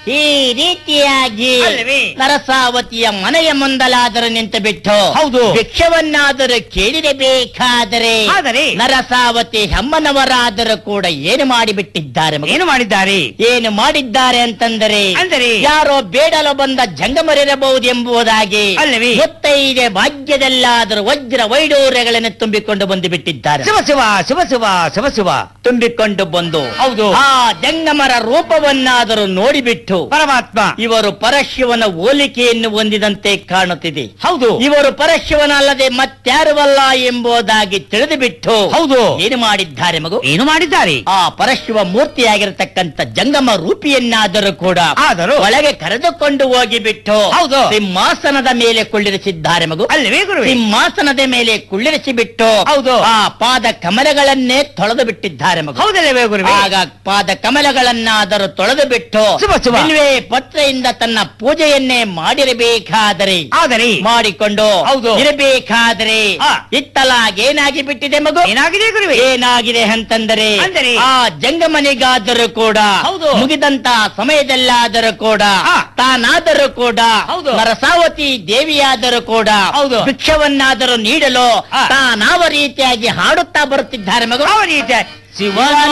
ಈ ರೀತಿಯಾಗಿ ಅಲ್ಲವೇ? ನರಸಾವತಿಯ ಮನೆಯ ಮುಂದಲಾದರೂ ನಿಂತು ಬಿಟ್ಟು ಹೌದು. ಭಿಕ್ಷವನ್ನಾದರೂ ಕೇಳಿರಬೇಕಾದರೆ ಆದರೆ? ನರಸಾವತಿ ಹೆಮ್ಮನವರಾದರೂ ಕೂಡ ಏನು ಮಾಡಿಬಿಟ್ಟಿದ್ದಾರೆ ಮಗು? ಏನು ಮಾಡಿದ್ದಾರೆ ಏನು ಮಾಡಿದ್ದಾರೆ ಅಂತಂದರೆ ಅಂದರೆ? ಯಾರೋ ಬೇಡಲು ಬಂದ ಜಂಗಮರಿರಬಹುದು ಎಂಬುದಾಗಿ ಅಲ್ಲವೇ? ಮುತ್ತೈದೆ ಭಾಗ್ಯದಲ್ಲಾದರೂ ವಜ್ರ ವೈಡೂರ್ಯಗಳನ್ನು ತುಂಬಿಕೊಂಡು ಬಂದು ಬಿಟ್ಟಿದ್ದಾರೆ ಶಿವ ಶಿವ ಶಿವ ಶಿವ ಶಿವ ಶಿವ ತುಂಬಿಕೊಂಡು ಬಂದು ಹೌದು. ಆ ಜಂಗಮರ ರೂಪವನ್ನಾದರೂ ನೋಡಿಬಿಟ್ಟು ಪರಮಾತ್ಮ ಇವರು ಪರಶಿವನ ಹೋಲಿಕೆಯನ್ನು ಹೊಂದಿದಂತೆ ಕಾಣುತ್ತಿದೆ ಹೌದು ಇವರು ಪರಶಿವನಲ್ಲದೆ ಮತ್ಯಾರುವಲ್ಲ ಎಂಬುದಾಗಿ ತಿಳಿದು ಬಿಟ್ಟು ಹೌದು. ಏನು ಮಾಡಿದ್ದಾರೆ ಮಗು ಏನು ಮಾಡಿದ್ದಾರೆ ಆ ಪರಶಿವ ಮೂರ್ತಿಯಾಗಿರತಕ್ಕಂತ ಜಂಗಮ ರೂಪಿಯನ್ನಾದರೂ ಕೂಡ ಆದರೂ? ಒಳಗೆ ಕರೆದುಕೊಂಡು ಹೋಗಿಬಿಟ್ಟು ಹೌದು. ಸಿಂಹಾಸನದ ಮೇಲೆ ಕುಳ್ಳಿರಿಸಿದ್ದಾರೆ ಮಗು ಅಲ್ಲವೇ ಗುರುವೆ ಸಿಂಹಾಸನದ ಮೇಲೆ ಕುಳ್ಳಿರಿಸಿ ಬಿಟ್ಟು ಹೌದು. ಆ ಪಾದ ಕಮಲಗಳನ್ನೇ ತೊಳೆದು ಬಿಟ್ಟಿದ್ದಾರೆ ಮಗು ಹೌದಲ್ಲವೇ ಗುರುವೆ ಆಗ ಪಾದ ಕಮಲಗಳನ್ನಾದರೂ ತೊಳೆದು ಬಿಟ್ಟು ಶುಭ, ಶುಭ. ಬಿಲ್ವೆ ಪತ್ರೆಯಿಂದ ತನ್ನ ಪೂಜೆಯನ್ನೇ ಮಾಡಿರಬೇಕಾದರೆ ಆದರೆ ಮಾಡಿಕೊಂಡು ಹೌದು. ಇರಬೇಕಾದರೆ ಆ. ಇತ್ತಲಾಗೇನಾಗಿ ಬಿಟ್ಟಿದೆ ಮಗು ಏನಾಗಿದೆ ಗುರುವೆ ಏನಾಗಿದೆ ಅಂತಂದರೆ ಅಂದರೆ? ಆ ಜಂಗಮನಿಗಾದರೂ ಕೂಡ ಹೌದು. ಮುಗಿದಂತ ಸಮಯದಲ್ಲಾದರೂ ಕೂಡ ಆ. ತಾನಾದರೂ ಕೂಡ ಹೌದು. ನರಸಾವತಿ ದೇವಿಯಾದರೂ ಕೂಡ ಹೌದು. ಭಿಕ್ಷವನ್ನಾದರೂ ನೀಡಲು ಆ. ತಾನಾವ ರೀತಿಯಾಗಿ ಹಾಡುತ್ತಾ ಬರುತ್ತಿದ್ದಾರೆ ಮಗು ಯಾವ ರೀತಿಯ ಶಿವ